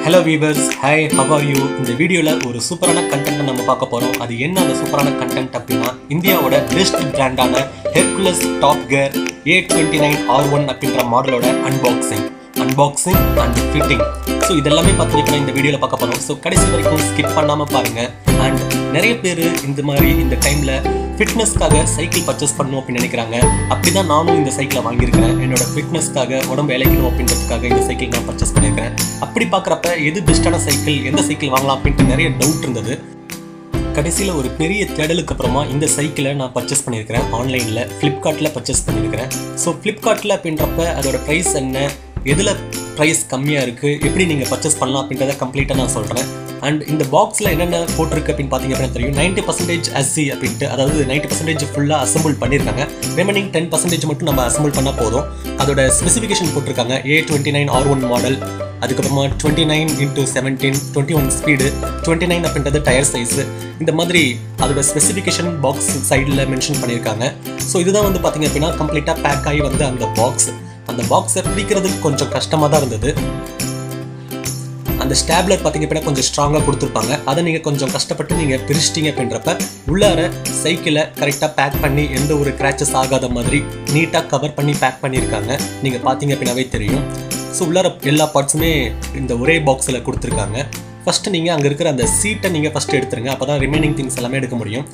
hello viewers hi how are you இந்த வீடியோவில் ஒரு சூப்பரான கண்டென்ட் நம்ம பார்க்க போகிறோம் அது என்ன அந்த சூப்பரான கண்டென்ட் அப்படின்னா இந்தியாவோட பெஸ்ட் பிராண்டான Hercules top gear A twenty nine R one அப்படின்ற மாடலோட unboxing unboxing and fitting so இதெல்லாமே பார்த்தீங்கன்னா இந்த வீடியோவில் பார்க்க போகிறோம் ஸோ கடைசி வரைக்கும் ஸ்கிப் பண்ணாமல் பாருங்கள் அண்ட் நிறைய பேர் இந்த மாதிரி இந்த டைமில் ஃபிட்னஸ்க்காக சைக்கிள் பர்ச்சேஸ் பண்ணணும் அப்படின்னு நினைக்கிறாங்க அப்படி தான் நானும் இந்த சைக்கிளை வாங்கியிருக்கிறேன் என்னோட ஃபிட்னஸ்க்காக உடம்பு இழைக்கணும் அப்படின்றதுக்காக இந்த சைக்கிள் நான் பர்ச்சேஸ் பண்ணியிருக்கிறேன் அப்படி பார்க்குறப்ப எது பெஸ்ட்டான சைக்கிள் எந்த சைக்கிள் வாங்கலாம் அப்படின்ட்டு நிறைய டவுட் இருந்தது கடைசியில் ஒரு பெரிய தேடலுக்கு அப்புறமா இந்த சைக்கிளை நான் பர்ச்சேஸ் பண்ணியிருக்கிறேன் ஆன்லைனில் ஃப்ளிப்கார்ட்டில் பர்ச்சேஸ் பண்ணியிருக்கிறேன் ஸோ ஃப்ளிப்கார்ட்டில் அப்படின்றப்ப அதோட ப்ரைஸ் என்ன எதில் ப்ரைஸ் கம்மியாக இருக்குது எப்படி நீங்கள் பர்ச்சேஸ் பண்ணலாம் அப்படின்றத கம்ப்ளீட்டாக நான் சொல்கிறேன் அண்ட் இந்த பாக்ஸில் என்னென்ன போட்டிருக்கு அப்படின்னு பார்த்தீங்க அப்படின்னா தெரியும் நைன்ட்டி பர்சன்டேஜ் அஸ்சி அப்படின்ட்டு அதாவது நைன்ட்டி பர்சன்டேஜ் ஃபுல்லாக அசம்பிள் பண்ணியிருக்காங்க ரிமைனிங் டென் பர்சன்டேஜ் மட்டும் நம்ம அசம்பிள் பண்ணால் போதும் அதோட ஸ்பெசிஃபிகேஷன் போட்டிருக்காங்க A twenty nine R one model அதுக்கப்புறமா twenty nine into seventeen twenty one speed twenty nine அப்படின்றது டயர் சைஸு இந்த மாதிரி அதோட ஸ்பெசிஃபிகேஷன் பாக்ஸ் சைடில் மென்ஷன் பண்ணியிருக்காங்க ஸோ இதுதான் வந்து பார்த்தீங்க அப்படின்னா கம்ப்ளீட்டாக பேக் ஆகி வந்து அந்த பாக்ஸ் அந்த பாக்ஸை பிரிக்கிறதுக்கு கொஞ்சம் கஷ்டமாக தான் இருந்தது அந்த ஸ்டாப்லர் பார்த்தீங்க அப்படின்னா கொஞ்சம் ஸ்ட்ராங்காக கொடுத்துருப்பாங்க அதை நீங்கள் கொஞ்சம் கஷ்டப்பட்டு நீங்கள் பிரிச்சிட்டிங்க அப்படின்றப்ப உள்ளார சைக்கிளை கரெக்டாக பேக் பண்ணி எந்த ஒரு கிராச்சஸ் ஆகாத மாதிரி நீட்டாக கவர் பண்ணி பேக் பண்ணியிருக்காங்க நீங்கள் பார்த்தீங்க அப்படின்னாவே தெரியும் ஸோ உள்ளார எல்லா பார்ட்ஸுமே இந்த ஒரே பாக்ஸில் கொடுத்துருக்காங்க ஃபஸ்ட்டு நீங்கள் அங்கே இருக்கிற அந்த சீட்டை நீங்கள் ஃபஸ்ட்டு எடுத்துருங்க அப்போ தான் ரிமைனிங் திங்ஸ் எல்லாமே எடுக்க முடியும்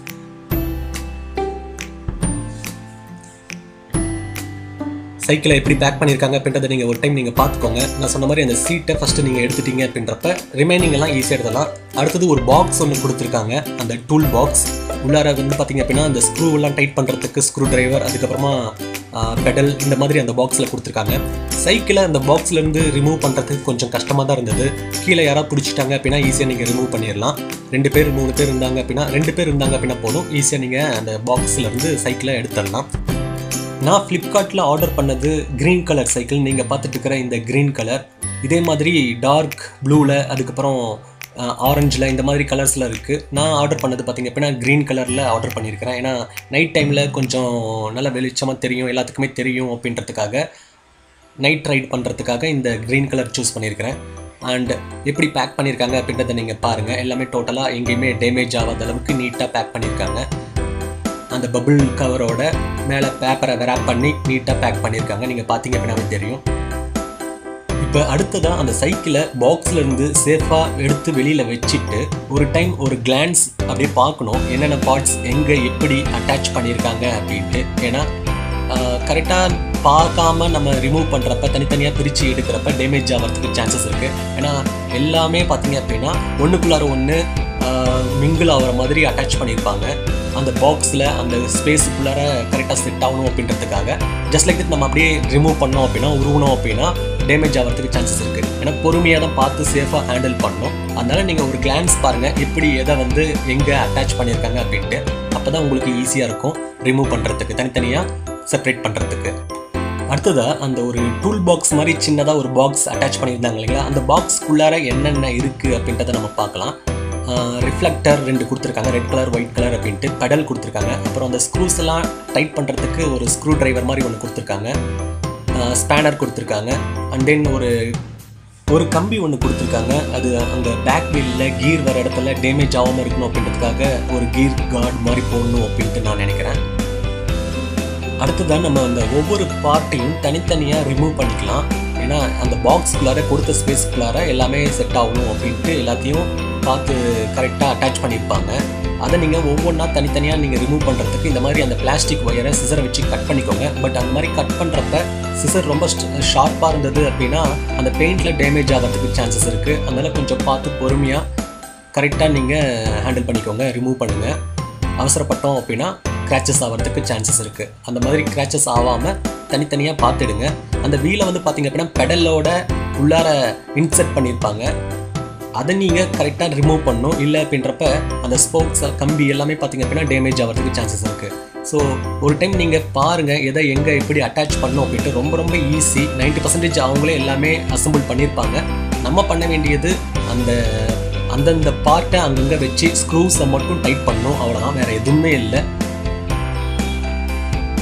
சைக்கிளை எப்படி பேக் பண்ணியிருக்காங்க அப்படின்றத நீங்கள் ஒரு டைம் நீங்கள் பார்த்துக்கோங்க நான் சொன்ன மாதிரி அந்த சீட்டை ஃபஸ்ட்டு நீங்கள் எடுத்துட்டீங்க அப்படின்றப்ப ரிமைனிங் எல்லாம் ஈஸியாக எடுத்துடலாம் அடுத்தது ஒரு பாக்ஸ் ஒன்று கொடுத்துருக்காங்க அந்த டூல் பாக்ஸ் உள்ளார வந்து பார்த்தீங்க அப்படின்னா அந்த ஸ்க்ரூ எல்லாம் டைட் பண்ணுறதுக்கு ஸ்க்ரூ டிரைவர் அதுக்கப்புறமா பெடல் இந்த மாதிரி அந்த பாக்ஸில் கொடுத்துருக்காங்க சைக்கிளை அந்த பாக்ஸ்லேருந்து ரிமூவ் பண்ணுறதுக்கு கொஞ்சம் கஷ்டமாக தான் இருந்தது கீழே யாராவது பிடிச்சிட்டாங்க அப்படின்னா ஈஸியாக நீங்கள் ரிமூவ் பண்ணிடலாம் ரெண்டு பேர் மூணு பேர் இருந்தாங்க அப்படின்னா ரெண்டு பேர் இருந்தாங்க அப்படின்னா போதும் ஈஸியாக நீங்கள் அந்த பாக்ஸ்லேருந்து சைக்கிளை எடுத்துடலாம் நான் ஃப்ளிப்கார்ட்டில் ஆர்டர் பண்ணது க்ரீன் கலர் சைக்கிள் நீங்கள் பார்த்துட்டு இருக்கிற இந்த க்ரீன் கலர் இதே மாதிரி டார்க் ப்ளூவில் அதுக்கப்புறம் ஆரஞ்சில் இந்த மாதிரி கலர்ஸில் இருக்குது நான் ஆர்டர் பண்ணது பார்த்திங்க அப்படின்னா க்ரீன் கலரில் ஆர்டர் பண்ணியிருக்கிறேன் ஏன்னா நைட் டைமில் கொஞ்சம் நல்ல வெளிச்சமாக தெரியும் எல்லாத்துக்குமே தெரியும் அப்படின்றதுக்காக நைட் ரைட் பண்ணுறதுக்காக இந்த க்ரீன் கலர் சூஸ் பண்ணியிருக்கிறேன் அண்ட் எப்படி பேக் பண்ணியிருக்காங்க அப்படின்றத நீங்கள் பாருங்கள் எல்லாமே டோட்டலாக எங்கேயுமே டேமேஜ் ஆகாத அளவுக்கு நீட்டாக பேக் பண்ணியிருக்காங்க அந்த பபுள் கவரோட மேலே பேப்பரை வெராப் பண்ணி நீட்டாக பேக் பண்ணியிருக்காங்க நீங்கள் பார்த்தீங்க அப்படின்னாவே தெரியும் இப்போ அடுத்ததாக அந்த சைக்கிளை பாக்ஸ்லேருந்து சேஃபாக எடுத்து வெளியில் வச்சுட்டு ஒரு டைம் ஒரு கிளான்ஸ் அப்படியே பார்க்கணும் என்னென்ன பார்ட்ஸ் எங்கே எப்படி அட்டாச் பண்ணியிருக்காங்க அப்படின்ட்டு ஏன்னா கரெக்டாக பார்க்காம நம்ம ரிமூவ் பண்ணுறப்ப தனித்தனியாக பிரித்து எடுக்கிறப்ப டேமேஜ் ஆகிறதுக்கு சான்சஸ் இருக்குது ஏன்னா எல்லாமே பார்த்தீங்க அப்படின்னா ஒன்றுக்குள்ளார ஒன்று மிங்கிள் ஆகிற மாதிரி அட்டாச் பண்ணியிருப்பாங்க அந்த பாக்ஸில் அந்த ஸ்பேஸுக்குள்ளார கரெக்டாக செட் ஆகணும் அப்படின்றதுக்காக ஜஸ்ட் லைக் நம்ம அப்படியே ரிமூவ் பண்ணோம் அப்படின்னா உருவணும் அப்படின்னா டேமேஜ் ஆகிறதுக்கு சான்சஸ் இருக்குது ஏன்னா பொறுமையாக தான் பார்த்து சேஃபாக ஹேண்டில் பண்ணணும் அதனால் நீங்கள் ஒரு கிளான்ஸ் பாருங்கள் எப்படி எதை வந்து எங்கே அட்டாச் பண்ணியிருக்காங்க அப்படின்ட்டு அப்போ தான் உங்களுக்கு ஈஸியாக இருக்கும் ரிமூவ் பண்ணுறதுக்கு தனித்தனியாக செப்பரேட் பண்ணுறதுக்கு அடுத்ததாக அந்த ஒரு டூல் பாக்ஸ் மாதிரி சின்னதாக ஒரு பாக்ஸ் அட்டாச் பண்ணியிருந்தாங்க இல்லைங்களா அந்த பாக்ஸ்க்குள்ளார என்னென்ன இருக்குது அப்படின்றத நம்ம பார்க்கலாம் ரிஃப்ளெக்டர் ரெண்டு கொடுத்துருக்காங்க ரெட் கலர் ஒயிட் கலர் அப்படின்ட்டு பெடல் கொடுத்துருக்காங்க அப்புறம் அந்த ஸ்க்ரூஸ் எல்லாம் டைட் பண்ணுறதுக்கு ஒரு ஸ்க்ரூ டிரைவர் மாதிரி ஒன்று கொடுத்துருக்காங்க ஸ்பேனர் கொடுத்துருக்காங்க அண்ட் தென் ஒரு ஒரு கம்பி ஒன்று கொடுத்துருக்காங்க அது அந்த பேக் வீலில் கீர் வர இடத்துல டேமேஜ் ஆகாமல் இருக்கணும் அப்படின்றதுக்காக ஒரு கீர் கார்டு மாதிரி போடணும் அப்படின்ட்டு நான் நினைக்கிறேன் அடுத்ததான் நம்ம அந்த ஒவ்வொரு பார்ட்டையும் தனித்தனியாக ரிமூவ் பண்ணிக்கலாம் ஏன்னா அந்த பாக்ஸ்குள்ளார கொடுத்த ஸ்பேஸ்க்குள்ளார எல்லாமே செட் ஆகணும் அப்படின்ட்டு எல்லாத்தையும் பார்த்து கரெக்டாக அட்டாச் பண்ணியிருப்பாங்க அதை நீங்கள் ஒவ்வொன்றா தனித்தனியாக நீங்கள் ரிமூவ் பண்ணுறதுக்கு இந்த மாதிரி அந்த பிளாஸ்டிக் ஒயரை சிசரை வச்சு கட் பண்ணிக்கோங்க பட் அந்த மாதிரி கட் பண்ணுறப்ப சிசர் ரொம்ப ஷார்ப்பாக இருந்தது அப்படின்னா அந்த பெயிண்டில் டேமேஜ் ஆகிறதுக்கு சான்சஸ் இருக்குது அதனால் கொஞ்சம் பார்த்து பொறுமையாக கரெக்டாக நீங்கள் ஹேண்டில் பண்ணிக்கோங்க ரிமூவ் பண்ணுங்கள் அவசரப்பட்டோம் அப்படின்னா கிராச்சஸ் ஆகிறதுக்கு சான்சஸ் இருக்குது அந்த மாதிரி கிராச்சஸ் ஆகாமல் தனித்தனியாக பார்த்துடுங்க அந்த வீலை வந்து பார்த்தீங்க அப்படின்னா பெடலோட உள்ளார இன்செர்ட் பண்ணியிருப்பாங்க அதை நீங்கள் கரெக்டாக ரிமூவ் பண்ணணும் இல்லை அப்படின்றப்ப அந்த ஸ்போக்ஸ் கம்பி எல்லாமே பார்த்தீங்க அப்படின்னா டேமேஜ் ஆகிறதுக்கு சான்சஸ் இருக்குது ஸோ ஒரு டைம் நீங்கள் பாருங்கள் எதை எங்கே எப்படி அட்டாச் பண்ணணும் அப்படின்ட்டு ரொம்ப ரொம்ப ஈஸி நைன்ட்டி பர்சன்டேஜ் அவங்களே எல்லாமே அசம்பிள் பண்ணியிருப்பாங்க நம்ம பண்ண வேண்டியது அந்த அந்தந்த பார்ட்டை அங்கங்கே வச்சு ஸ்க்ரூஸை மட்டும் டைட் பண்ணணும் அவ்வளோதான் வேறு எதுவுமே இல்லை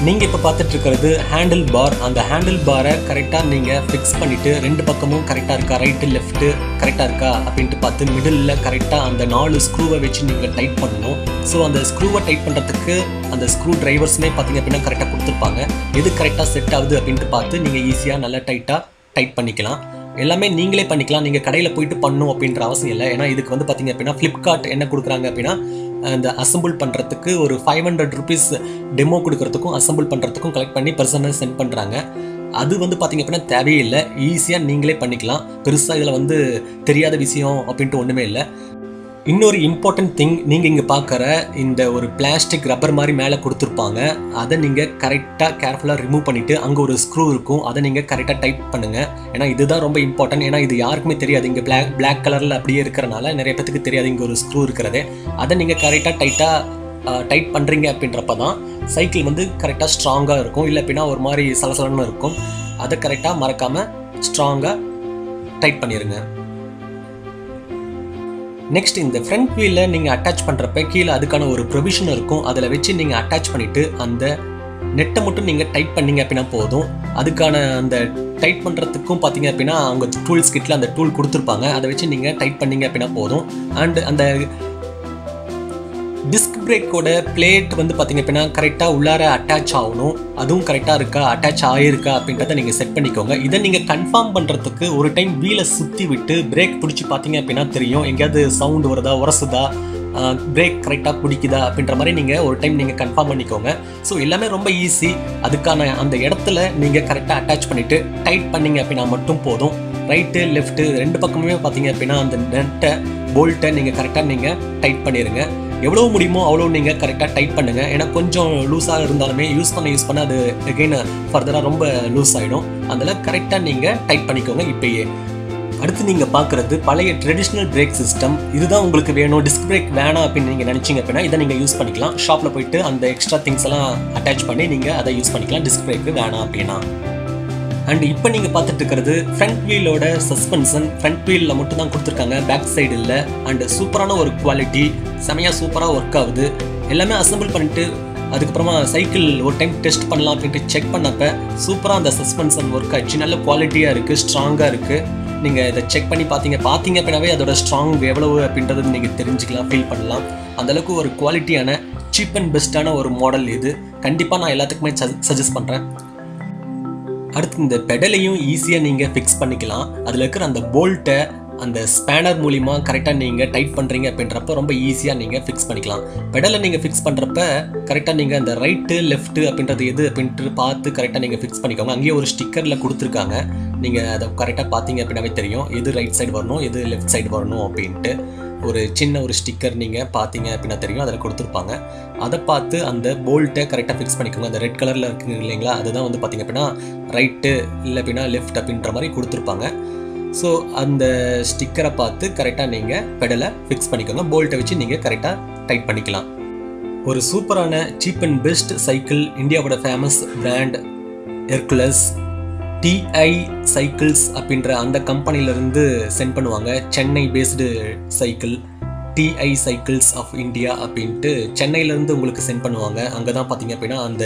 நீங்கள் இப்போ பார்த்துட்டு இருக்கிறது ஹேண்டில் பார் அந்த ஹேண்டில் பாரை கரெக்டாக நீங்கள் ஃபிக்ஸ் பண்ணிவிட்டு ரெண்டு பக்கமும் கரெக்டாக இருக்கா ரைட்டு லெஃப்ட்டு கரெக்டாக இருக்கா அப்படின்ட்டு பார்த்து மிடில் கரெக்டாக அந்த நாலு ஸ்க்ரூவை வச்சு நீங்கள் டைட் பண்ணணும் ஸோ அந்த ஸ்க்ரூவை டைட் பண்ணுறதுக்கு அந்த ஸ்க்ரூ டிரைவர்ஸுமே பார்த்தீங்க அப்படின்னா கரெக்டாக கொடுத்துருப்பாங்க எது கரெக்டாக செட் ஆகுது அப்படின்ட்டு பார்த்து நீங்கள் ஈஸியாக நல்லா டைட்டாக டைட் பண்ணிக்கலாம் எல்லாமே நீங்களே பண்ணிக்கலாம் நீங்கள் கடையில் போயிட்டு பண்ணணும் அப்படின்ற அவசியம் இல்லை ஏன்னா இதுக்கு வந்து பார்த்தீங்க அப்படின்னா ஃப்ளிப்கார்ட் என்ன கொடுக்குறாங்க அப்படின்னா அந்த அசம்பிள் பண்ணுறதுக்கு ஒரு ஃபைவ் ஹண்ட்ரட் ருபீஸ் டெமோ கொடுக்கறதுக்கும் அசம்பிள் பண்ணுறதுக்கும் கலெக்ட் பண்ணி பர்சனல் சென்ட் பண்ணுறாங்க அது வந்து பார்த்தீங்க அப்படின்னா தேவையில்லை ஈஸியாக நீங்களே பண்ணிக்கலாம் பெருசாக இதில் வந்து தெரியாத விஷயம் அப்படின்ட்டு ஒன்றுமே இல்லை இன்னொரு இம்பார்ட்டன்ட் திங் நீங்கள் இங்கே பார்க்குற இந்த ஒரு பிளாஸ்டிக் ரப்பர் மாதிரி மேலே கொடுத்துருப்பாங்க அதை நீங்கள் கரெக்டாக கேர்ஃபுல்லாக ரிமூவ் பண்ணிவிட்டு அங்கே ஒரு ஸ்க்ரூ இருக்கும் அதை நீங்கள் கரெக்டாக டைட் பண்ணுங்கள் ஏன்னா இதுதான் ரொம்ப இம்பார்ட்டன்ட் ஏன்னா இது யாருக்குமே தெரியாது இங்கே பிளாக் பிளாக் கலரில் அப்படியே இருக்கிறனால நிறைய பேத்துக்கு தெரியாது இங்கே ஒரு ஸ்க்ரூ இருக்கிறதே அதை நீங்கள் கரெக்டாக டைட்டாக டைட் பண்ணுறீங்க அப்படின்றப்ப தான் சைக்கிள் வந்து கரெக்டாக ஸ்ட்ராங்காக இருக்கும் இல்லை அப்படின்னா ஒரு மாதிரி சலசலன்னு இருக்கும் அதை கரெக்டாக மறக்காமல் ஸ்ட்ராங்காக டைட் பண்ணிடுங்க நெக்ஸ்ட் இந்த ஃப்ரண்ட் வீலில் நீங்கள் அட்டாச் பண்ணுறப்ப கீழே அதுக்கான ஒரு ப்ரொவிஷன் இருக்கும் அதில் வச்சு நீங்கள் அட்டாச் பண்ணிவிட்டு அந்த நெட்டை மட்டும் நீங்கள் டைட் பண்ணீங்க அப்படின்னா போதும் அதுக்கான அந்த டைட் பண்ணுறதுக்கும் பார்த்தீங்க அப்படின்னா அவங்க டூல்ஸ் கிட்டில் அந்த டூல் கொடுத்துருப்பாங்க அதை வச்சு நீங்கள் டைட் பண்ணீங்க அப்படின்னா போதும் அண்ட் அந்த டிஸ்க் பிரேக்கோட பிளேட் வந்து பார்த்தீங்க அப்படின்னா கரெக்டாக உள்ளார அட்டாச் ஆகணும் அதுவும் கரெக்டாக இருக்கா அட்டாச் ஆகிருக்கா அப்படின்றத நீங்கள் செட் பண்ணிக்கோங்க இதை நீங்கள் கன்ஃபார்ம் பண்ணுறதுக்கு ஒரு டைம் வீலை சுற்றி விட்டு பிரேக் பிடிச்சி பார்த்தீங்க அப்படின்னா தெரியும் எங்கேயாவது சவுண்ட் வருதா உரசுதா பிரேக் கரெக்டாக பிடிக்குதா அப்படின்ற மாதிரி நீங்கள் ஒரு டைம் நீங்கள் கன்ஃபார்ம் பண்ணிக்கோங்க ஸோ எல்லாமே ரொம்ப ஈஸி அதுக்கான அந்த இடத்துல நீங்கள் கரெக்டாக அட்டாச் பண்ணிவிட்டு டைட் பண்ணீங்க அப்படின்னா மட்டும் போதும் ரைட்டு லெஃப்ட்டு ரெண்டு பக்கமுமே பார்த்தீங்க அப்படின்னா அந்த நெட்டை போல்ட்டை நீங்கள் கரெக்டாக நீங்கள் டைட் பண்ணிடுங்க எவ்வளோ முடியுமோ அவ்வளோ நீங்கள் கரெக்டாக டைட் பண்ணுங்கள் ஏன்னா கொஞ்சம் லூஸாக இருந்தாலுமே யூஸ் பண்ண யூஸ் பண்ண அது எகெயின் ஃபர்தராக ரொம்ப லூஸ் ஆகிடும் அதில் கரெக்டாக நீங்கள் டைட் பண்ணிக்கோங்க இப்பயே அடுத்து நீங்கள் பார்க்குறது பழைய ட்ரெடிஷ்னல் பிரேக் சிஸ்டம் இதுதான் உங்களுக்கு வேணும் டிஸ்க் பிரேக் வேணாம் அப்படின்னு நீங்கள் நினச்சிங்க அப்படின்னா இதை நீங்கள் யூஸ் பண்ணிக்கலாம் ஷாப்பில் போயிட்டு அந்த எக்ஸ்ட்ரா திங்ஸ் எல்லாம் அட்டாச் பண்ணி நீங்கள் அதை யூஸ் பண்ணிக்கலாம் டிஸ்க் பிரேக்கு வேணாம் அப்படின்னா அண்ட் இப்போ நீங்கள் பார்த்துட்டு இருக்கிறது ஃப்ரண்ட் வீலோட சஸ்பென்ஷன் ஃப்ரண்ட் வீலில் மட்டும் தான் கொடுத்துருக்காங்க பேக் சைடு இல்லை அண்ட் சூப்பரான ஒரு குவாலிட்டி செமையாக சூப்பராக ஒர்க் ஆகுது எல்லாமே அசம்பிள் பண்ணிட்டு அதுக்கப்புறமா சைக்கிள் ஒரு டைம் டெஸ்ட் பண்ணலாம் அப்படின்ட்டு செக் பண்ணப்ப சூப்பராக அந்த சஸ்பென்ஷன் ஒர்க் ஆச்சு நல்ல குவாலிட்டியாக இருக்குது ஸ்ட்ராங்காக இருக்குது நீங்கள் இதை செக் பண்ணி பார்த்தீங்க பார்த்தீங்க அப்படின்னாவே அதோட ஸ்ட்ராங் எவ்வளவு அப்படின்றது நீங்கள் தெரிஞ்சுக்கலாம் ஃபீல் பண்ணலாம் அந்தளவுக்கு ஒரு குவாலிட்டியான சீப் அண்ட் பெஸ்ட்டான ஒரு மாடல் இது கண்டிப்பாக நான் எல்லாத்துக்குமே சஜஸ்ட் பண்ணுறேன் அடுத்து இந்த பெடலையும் ஈஸியாக நீங்கள் ஃபிக்ஸ் பண்ணிக்கலாம் அதில் இருக்கிற அந்த போல்ட்டை அந்த ஸ்பேனர் மூலிமா கரெக்டாக நீங்கள் டைட் பண்ணுறீங்க அப்படின்றப்ப ரொம்ப ஈஸியாக நீங்கள் ஃபிக்ஸ் பண்ணிக்கலாம் பெடலை நீங்கள் ஃபிக்ஸ் பண்ணுறப்ப கரெக்டாக நீங்கள் அந்த ரைட்டு லெஃப்ட்டு அப்படின்றது எது அப்படின்ட்டு பார்த்து கரெக்டாக நீங்கள் ஃபிக்ஸ் பண்ணிக்கோங்க அங்கேயே ஒரு ஸ்டிக்கரில் கொடுத்துருக்காங்க நீங்கள் அதை கரெக்டாக பார்த்தீங்க அப்படின்னாவே தெரியும் எது ரைட் சைடு வரணும் எது லெஃப்ட் சைடு வரணும் அப்படின்ட்டு ஒரு சின்ன ஒரு ஸ்டிக்கர் நீங்கள் பார்த்தீங்க அப்படின்னா தெரியும் அதில் கொடுத்துருப்பாங்க அதை பார்த்து அந்த போல்ட்டை கரெக்டாக ஃபிக்ஸ் பண்ணிக்கோங்க அந்த ரெட் கலரில் இருக்குங்க இல்லைங்களா அதுதான் வந்து பார்த்தீங்க அப்படின்னா ரைட்டு இல்லை அப்படின்னா லெஃப்ட் அப்படின்ற மாதிரி கொடுத்துருப்பாங்க ஸோ அந்த ஸ்டிக்கரை பார்த்து கரெக்டாக நீங்கள் பெடலை ஃபிக்ஸ் பண்ணிக்கோங்க போல்ட்டை வச்சு நீங்கள் கரெக்டாக டைட் பண்ணிக்கலாம் ஒரு சூப்பரான சீப் அண்ட் பெஸ்ட் சைக்கிள் இந்தியாவோட famous brand Hercules TI cycles அப்படின்ற அந்த கம்பெனிலேருந்து சென்ட் பண்ணுவாங்க Chennai based cycle TI cycles of India அப்படின்ட்டு சென்னையிலேருந்து உங்களுக்கு சென்ட் பண்ணுவாங்க அங்கே தான் பார்த்தீங்க அப்படின்னா அந்த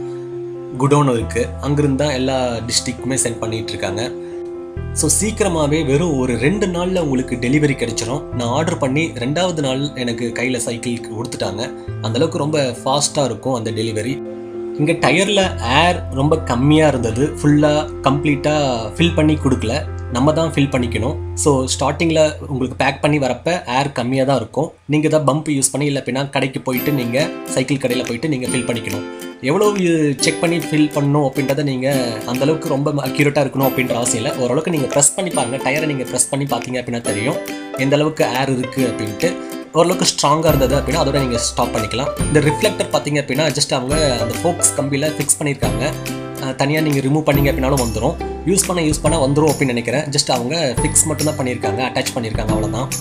குடோன் இருக்குது அங்கிருந்து தான் எல்லா டிஸ்ட்ரிக்ட்டுமே சென்ட் பண்ணிகிட்டு இருக்காங்க ஸோ சீக்கிரமாகவே வெறும் ஒரு ரெண்டு நாளில் உங்களுக்கு டெலிவரி கிடைச்சிரும் நான் ஆர்டர் பண்ணி ரெண்டாவது நாள் எனக்கு கையில் சைக்கிள் கொடுத்துட்டாங்க அந்தளவுக்கு ரொம்ப ஃபாஸ்ட்டாக இருக்கும் அந்த டெலிவரி இங்கே டயரில் ஏர் ரொம்ப கம்மியாக இருந்தது ஃபுல்லாக கம்ப்ளீட்டாக ஃபில் பண்ணி கொடுக்கல நம்ம தான் ஃபில் பண்ணிக்கணும் ஸோ ஸ்டார்டிங்கில் உங்களுக்கு பேக் பண்ணி வரப்போ ஏர் கம்மியாக தான் இருக்கும் நீங்கள் தான் பம்ப் யூஸ் பண்ணி இல்லை அப்படின்னா கடைக்கு போயிட்டு நீங்கள் சைக்கிள் கடையில் போயிட்டு நீங்கள் ஃபில் பண்ணிக்கணும் எவ்வளோ செக் பண்ணி ஃபில் பண்ணணும் அப்படின்றத நீங்கள் அந்தளவுக்கு ரொம்ப அக்யூரேட்டாக இருக்கணும் அப்படின்ற அவசியம் இல்லை ஓரளவுக்கு நீங்கள் ப்ரெஸ் பண்ணி பாருங்கள் டயரை நீங்கள் ப்ரெஸ் பண்ணி பார்த்தீங்க அப்படின்னா தெரியும் எந்த அளவுக்கு ஏர் இருக்குது அப்படின்ட்டு ஓரளவுக்கு ஸ்ட்ராங்காக இருந்தது அப்படின்னா அதோட நீங்கள் ஸ்டாப் பண்ணிக்கலாம் இந்த ரிஃப்ளெக்டர் பார்த்தீங்க அப்படின்னா ஜஸ்ட் அவங்க அந்த ஃபோக்ஸ் கம்பியில் ஃபிக்ஸ் பண்ணியிருக்காங்க தனியாக நீங்கள் ரிமூவ் பண்ணீங்க அப்படின்னாலும் வந்துடும் யூஸ் பண்ண யூஸ் பண்ண வந்துடும் அப்படின்னு நினைக்கிறேன் ஜஸ்ட் அவங்க ஃபிக்ஸ் மட்டும் தான் பண்ணியிருக்காங்க அட்டாச் பண்ணியிருக்காங்க அவ்வளோதான்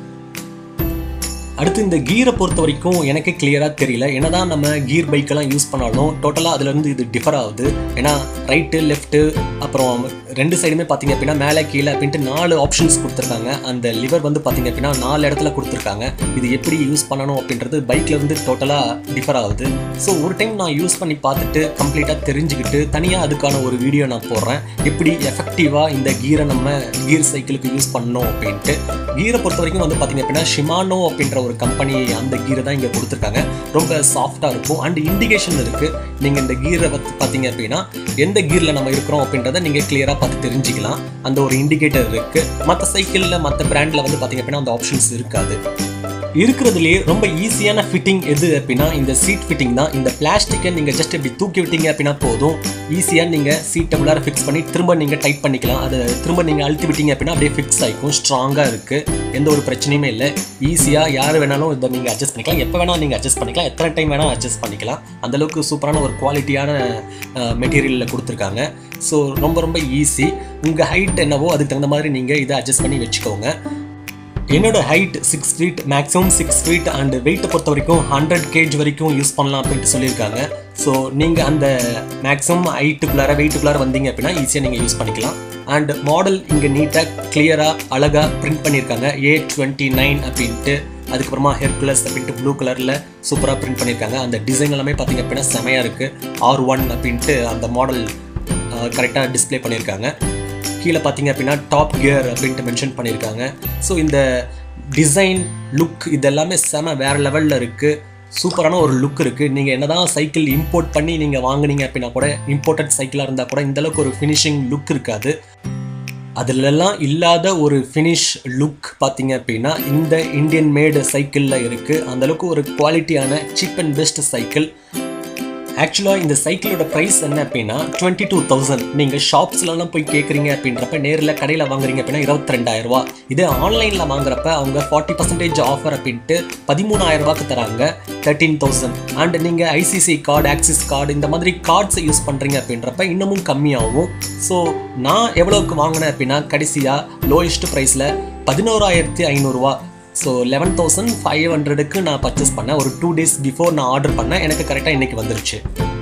அடுத்து இந்த கீரை பொறுத்த வரைக்கும் எனக்கு கிளியராக தெரியல என்னதான் நம்ம கீர் பைக்கெல்லாம் யூஸ் பண்ணாலும் டோட்டலாக அதுலேருந்து இது டிஃபர் ஆகுது ஏன்னா ரைட்டு லெஃப்ட்டு அப்புறம் ரெண்டு சைடுமே பார்த்தீங்க அப்படின்னா மேலே கீழே அப்படின்ட்டு நாலு ஆப்ஷன்ஸ் கொடுத்துருக்காங்க அந்த லிவர் வந்து பார்த்தீங்க அப்படின்னா நாலு இடத்துல கொடுத்துருக்காங்க இது எப்படி யூஸ் பண்ணணும் அப்படின்றது பைக்கில் வந்து டோட்டலாக டிஃபர் ஆகுது ஸோ ஒரு டைம் நான் யூஸ் பண்ணி பார்த்துட்டு கம்ப்ளீட்டாக தெரிஞ்சுக்கிட்டு தனியாக அதுக்கான ஒரு வீடியோ நான் போடுறேன் எப்படி எஃபெக்டிவாக இந்த கீரை நம்ம கீர் சைக்கிளுக்கு யூஸ் பண்ணணும் அப்படின்ட்டு கீரை பொறுத்த வரைக்கும் வந்து பார்த்தீங்க அப்படின்னா ஷிமானோ அப்படின்ற ஒரு கம்பெனி அந்த கீரை தான் இங்கே கொடுத்துருக்காங்க ரொம்ப சாஃப்டாக இருக்கும் அண்ட் இண்டிகேஷன் இருக்குது நீங்கள் இந்த கீரை பற்றி பார்த்தீங்க அப்படின்னா எந்த கீரில் நம்ம இருக்கிறோம் அப்படின்றத நீங்கள் கிளியராக பார்த்து தெரிஞ்சுக்கலாம் அந்த ஒரு இண்டிகேட்டர் இருக்குது மற்ற சைக்கிளில் மற்ற பிராண்டில் வந்து பார்த்தீங்க அப்படின்னா அந்த ஆப்ஷன்ஸ் இருக்காது இருக்கிறதுலேயே ரொம்ப ஈஸியான ஃபிட்டிங் எது அப்படின்னா இந்த சீட் ஃபிட்டிங் தான் இந்த பிளாஸ்டிக்கை நீங்கள் ஜஸ்ட் இப்படி தூக்கி விட்டீங்க அப்படின்னா போதும் ஈஸியாக நீங்கள் சீட்டை உள்ளார ஃபிக்ஸ் பண்ணி திரும்ப நீங்கள் டைட் பண்ணிக்கலாம் அதை திரும்ப நீங்கள் அழுத்தி விட்டீங்க அப்படின்னா அப்படியே ஃபிக்ஸ் ஆகிக்கும் ஸ்ட்ராங்காக இருக்குது எந்த ஒரு பிரச்சனையுமே இல்லை ஈஸியாக யார் வேணாலும் இதை நீங்கள் அட்ஜஸ்ட் பண்ணிக்கலாம் எப்போ வேணாலும் நீங்கள் அட்ஜஸ்ட் பண்ணிக்கலாம் எத்தனை டைம் வேணால் அட்ஜஸ்ட் பண்ணிக்கலாம் அந்தளவுக்கு சூப்பரான ஒரு குவாலிட்டியான மெட்டீரியலில் கொடுத்துருக்காங்க ஸோ ரொம்ப ரொம்ப ஈஸி உங்கள் ஹைட் என்னவோ அதுக்கு தகுந்த மாதிரி நீங்கள் இதை அட்ஜஸ்ட் பண்ணி வச்சுக்கோங்க என்னோட height six feet maximum six feet and வெயிட்டை பொறுத்த வரைக்கும் ஹண்ட்ரட் கேஜ் வரைக்கும் யூஸ் பண்ணலாம் அப்படின்ட்டு சொல்லியிருக்காங்க ஸோ நீங்கள் அந்த மேக்ஸிமம் ஹைட்டுக்குள்ளார வெயிட்டுக்குள்ளார வந்தீங்க அப்படின்னா ஈஸியாக நீங்கள் யூஸ் பண்ணிக்கலாம் அண்ட் மாடல் இங்கே நீட்டாக கிளியராக அழகாக பிரிண்ட் பண்ணியிருக்காங்க ஏ டுவெண்ட்டி நைன் அப்படின்ட்டு அதுக்கப்புறமா ஹெர்குலஸ் அப்படின்ட்டு ப்ளூ கலரில் சூப்பராக பிரிண்ட் பண்ணியிருக்காங்க அந்த டிசைன் எல்லாமே பார்த்தீங்க அப்படின்னா செமையாக இருக்குது ஆர் ஒன் அப்படின்ட்டு அந்த மாடல் கரெக்டாக டிஸ்ப்ளே பண்ணியிருக்காங்க கீழே பார்த்தீங்க அப்படின்னா டாப் கியர் அப்படின்ட்டு மென்ஷன் பண்ணியிருக்காங்க ஸோ இந்த டிசைன் லுக் இதெல்லாமே செம வேறு லெவலில் இருக்குது சூப்பரான ஒரு லுக் இருக்குது நீங்கள் என்னதான் சைக்கிள் இம்போர்ட் பண்ணி நீங்கள் வாங்குனீங்க அப்படின்னா கூட இம்போர்ட்டட் சைக்கிளாக இருந்தால் கூட இந்தளவுக்கு ஒரு ஃபினிஷிங் லுக் இருக்காது அதிலெல்லாம் இல்லாத ஒரு ஃபினிஷ் லுக் பார்த்தீங்க அப்படின்னா இந்த இந்தியன் மேடு சைக்கிளில் இருக்குது அந்தளவுக்கு ஒரு குவாலிட்டியான சீப் அண்ட் பெஸ்ட் சைக்கிள் ஆக்சுவலாக இந்த சைக்கிளோட ப்ரைஸ் என்ன அப்படின்னா டுவெண்ட்டி டூ தௌசண்ட் நீங்கள் ஷாப்ஸ்லலாம் போய் கேட்குறீங்க அப்படின்றப்ப நேரில் கடையில் வாங்குறீங்க அப்படின்னா இருபத்தி ரெண்டாயிரரூவா இதே ஆன்லைனில் வாங்குறப்ப அவங்க ஃபார்ட்டி பர்சன்டேஜ் ஆஃபர் அப்படின்ட்டு பதிமூணாயிரம் ரூபாய்க்கு தராங்க தேர்ட்டீன் தௌசண்ட் அண்ட் நீங்கள் ஐசிசி கார்டு ஆக்சிஸ் கார்டு இந்த மாதிரி கார்ட்ஸை யூஸ் பண்ணுறீங்க அப்படின்றப்ப இன்னமும் கம்மியாகும் ஸோ நான் எவ்வளோக்கு வாங்கினேன் அப்படின்னா கடைசியாக லோயஸ்ட் ப்ரைஸில் பதினோராயிரத்தி ஐநூறுரூவா ஸோ லெவன் தௌசண்ட் ஃபைவ் ஹண்ட்ரடுக்கு நான் பர்ச்சேஸ் பண்ணேன் ஒரு டூ டேஸ் பிஃபோர் நான் ஆர்டர் பண்ணேன் எனக்கு கரெக்டாக இன்றைக்கி வந்துருச்சு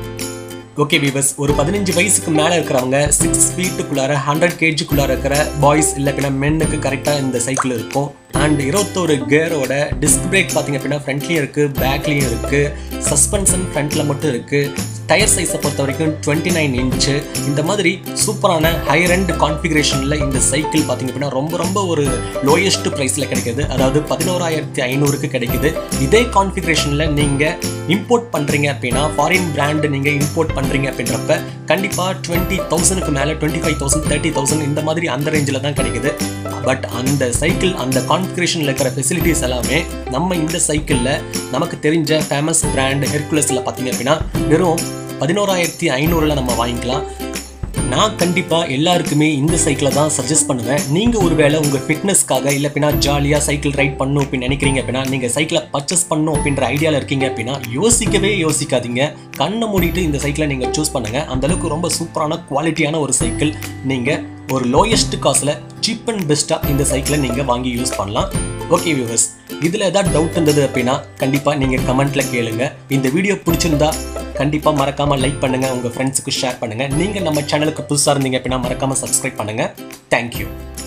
ஓகே வீவர்ஸ் ஒரு பதினஞ்சு வயசுக்கு மேலே இருக்கிறவங்க சிக்ஸ் ஃபீட்டுக்குள்ளார ஹண்ட்ரட் கேஜிக்குள்ளார இருக்கிற பாய்ஸ் இல்லை அப்படின்னா மென்னுக்கு கரெக்டாக இந்த சைக்கிள் இருக்கும் அண்ட் இருபத்தோரு கேரோட டிஸ்க் பிரேக் பார்த்தீங்க அப்படின்னா ஃப்ரண்ட்லேயும் இருக்குது பேக்லேயும் இருக்குது சஸ்பென்ஷன் ஃப்ரண்ட்டில் மட்டும் இருக்குது டயர் சைஸை பொறுத்த வரைக்கும் டுவெண்ட்டி நைன் இன்ச்சு இந்த மாதிரி சூப்பரான ஹையர் அண்ட் கான்ஃபிகரேஷனில் இந்த சைக்கிள் பார்த்தீங்க அப்படின்னா ரொம்ப ரொம்ப ஒரு லோயஸ்ட் ப்ரைஸில் கிடைக்குது அதாவது பதினோராயிரத்தி ஐநூறுக்கு கிடைக்குது இதே கான்ஃபிகரேஷனில் நீங்கள் இம்போர்ட் பண்ணுறீங்க அப்படின்னா ஃபாரின் பிராண்டு நீங்கள் இம்போர்ட் பண்ணுறீங்க அப்படின்றப்ப கண்டிப்பாக டுவெண்ட்டி தௌசண்ட்க்கு மேலே twenty five thousand thirty thousand இந்த மாதிரி அந்த ரேஞ்சில் தான் கிடைக்குது பட் அந்த சைக்கிள் அந்த கான்ஃபிகரேஷனில் இருக்கிற ஃபெசிலிட்டிஸ் எல்லாமே நம்ம இந்த சைக்கிளில் நமக்கு தெரிஞ்ச ஃபேமஸ் பிராண்ட் ஹெர்குலஸில் பார்த்தீங்க அப்படின்னா வெறும் பதினோராயிரத்தி ஐநூறில் நம்ம வாங்கிக்கலாம் நான் கண்டிப்பாக எல்லாருக்குமே இந்த சைக்கிளை தான் சஜஸ்ட் பண்ணுவேன் நீங்கள் ஒருவேளை உங்கள் ஃபிட்னஸ்க்காக இல்லை அப்படின்னா ஜாலியாக சைக்கிள் ரைட் பண்ணணும் அப்படின்னு நினைக்கிறீங்க அப்படின்னா நீங்கள் சைக்கிளை பர்ச்சேஸ் பண்ணணும் அப்படின்ற ஐடியாவில் இருக்கீங்க அப்படின்னா யோசிக்கவே யோசிக்காதீங்க கண்ணை மூடிட்டு இந்த சைக்கிளை நீங்கள் சூஸ் பண்ணுங்கள் அந்தளவுக்கு ரொம்ப சூப்பரான குவாலிட்டியான ஒரு சைக்கிள் நீங்கள் ஒரு லோயஸ்ட் காஸ்ட்டில் சீப் அண்ட் பெஸ்ட்டாக இந்த சைக்கிளை நீங்கள் வாங்கி யூஸ் பண்ணலாம் ஓகே வியூவர்ஸ் இதில் ஏதாவது டவுட் இருந்தது அப்படின்னா கண்டிப்பாக நீங்கள் கமெண்ட்டில் கேளுங்க இந்த வீடியோ பிடிச்சிருந்தா கண்டிப்பாக மறக்காமல் லைக் பண்ணுங்கள் உங்கள் ஃப்ரெண்ட்ஸுக்கு ஷேர் பண்ணுங்கள் நீங்கள் நம்ம சேனலுக்கு புதுசாக இருந்தீங்க அப்படின்னா மறக்காமல் சப்ஸ்கிரைப் பண்ணுங்கள் தேங்க்யூ